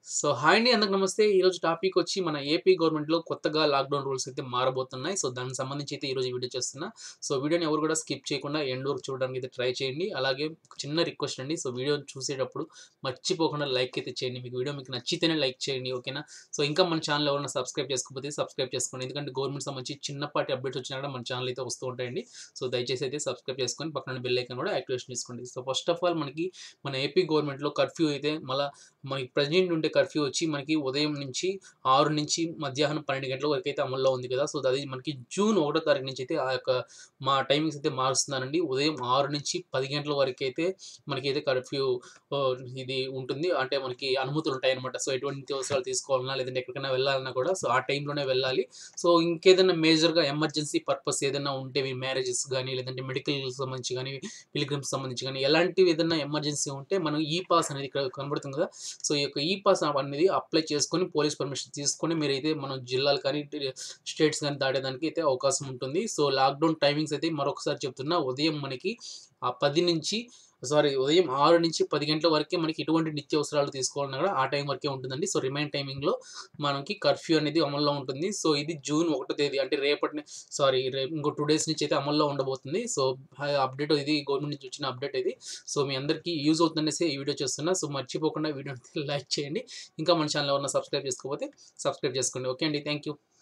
so hi అండి అందరికి నమస్తే ఈరోజు టాపిక్ వచ్చి మన ఏపీ గవర్నమెంట్లో కొత్తగా లాక్డౌన్ రూల్స్ అయితే మారబోతున్నాయి సో దానికి సంబంధించి అయితే ఈరోజు వీడియో చేస్తున్నా సో వీడియోని ఎవరు కూడా స్కిప్ చేయకుండా ఎండ్ వరకు చూడడానికి అయితే ట్రై చేయండి అలాగే ఒక చిన్న రిక్వెస్ట్ అండి సో వీడియో చూసేటప్పుడు మర్చిపోకుండా లైక్ అయితే చేయండి మీకు వీడియో మీకు నచ్చితేనే లైక్ చేయండి ఓకేనా సో ఇంకా మన ఛానల్ ఎవరైనా సబ్స్క్రైబ్ చేసుకోకపోతే సబ్స్క్రైబ్ చేసుకోండి ఎందుకంటే గవర్నమెంట్ సంబంధించి చిన్నపాటి అప్డేట్స్ వచ్చినా కూడా మన ఛానల్ అయితే వస్తూ ఉంటాయండి సో దయచేసి అయితే సబ్స్క్రైబ్ చేసుకొని పక్కన బెల్ ఐకాన్ కూడా యాక్టివేషన్ చేసుకోండి సో ఫస్ట్ ఆఫ్ ఆల్ మనకి మన ఏపీ గవర్నమెంట్లో కర్ఫ్యూ అయితే మళ్ళీ మనకి ప్రజెంట్ ఉండే కర్ఫ్యూ వచ్చి మనకి ఉదయం నుంచి ఆరు నుంచి మధ్యాహ్నం పన్నెండు గంటల వరకు అయితే అమల్లో ఉంది కదా సో అది మనకి జూన్ ఒకటో తారీఖు నుంచి అయితే ఆ యొక్క మా టైమింగ్స్ అయితే మారుస్తున్నానండి ఉదయం ఆరు నుంచి పది గంటల వరకు అయితే మనకైతే కర్ఫ్యూ ఆ, ఇది ఉంటుంది అంటే మనకి అనుమతులు ఉంటాయి అనమాట సో ఎటువంటి నిత్యావసరాలు తీసుకోవాలన్నా లేదంటే ఎక్కడికైనా వెళ్ళాలన్నా కూడా సో ఆ టైంలోనే వెళ్ళాలి సో ఇంకేదైనా మేజర్గా ఎమర్జెన్సీ పర్పస్ ఏదైనా ఉంటే మీ మ్యారేజెస్ కానీ లేదంటే మెడికల్ సంబంధించి కానీ పిలిగ్రిమ్స్ సంబంధించి కానీ ఎలాంటివి ఏదైనా ఎమర్జెన్సీ ఉంటే మనం ఈ పాస్ అనేది ఇక్కడ కనబడుతుంది కదా సో ఈ యొక్క ఈ పాస్ అనేది అప్లై చేసుకొని పోలీస్ పర్మిషన్ తీసుకొని మీరైతే మనం జిల్లాలు కానీ స్టేట్స్ కానీ దాటేదానికి అయితే అవకాశం ఉంటుంది సో లాక్డౌన్ టైమింగ్స్ అయితే మరొకసారి చెప్తున్నా ఉదయం మనకి ఆ పది నుంచి సారీ ఉదయం ఆరు నుంచి పది గంటల వరకే మనకి ఎటువంటి నిత్యావసరాలు తీసుకోవాలన్నా కూడా ఆ టైం వరకే ఉంటుందండి సో రిమైన్ టైమింగ్లో మనకి కర్ఫ్యూ అనేది అమల్లో ఉంటుంది సో ఇది జూన్ ఒకటో తేదీ అంటే రేపటి సారీ రేపు ఇంకో టూ డేస్ నుంచి అయితే అమల్లో ఉండబోతుంది సో అప్డేట్ ఇది గవర్నమెంట్ నుంచి వచ్చిన అప్డేట్ ఇది సో మీ అందరికీ యూజ్ అవుతుందనేసి ఈ వీడియో చేస్తున్నా సో మర్చిపోకుండా వీడియోని లైక్ చేయండి ఇంకా మన ఛానల్ ఎవరైనా సబ్స్క్రైబ్ చేసుకోకపోతే సబ్స్క్రైబ్ చేసుకోండి ఓకే అండి థ్యాంక్ యూ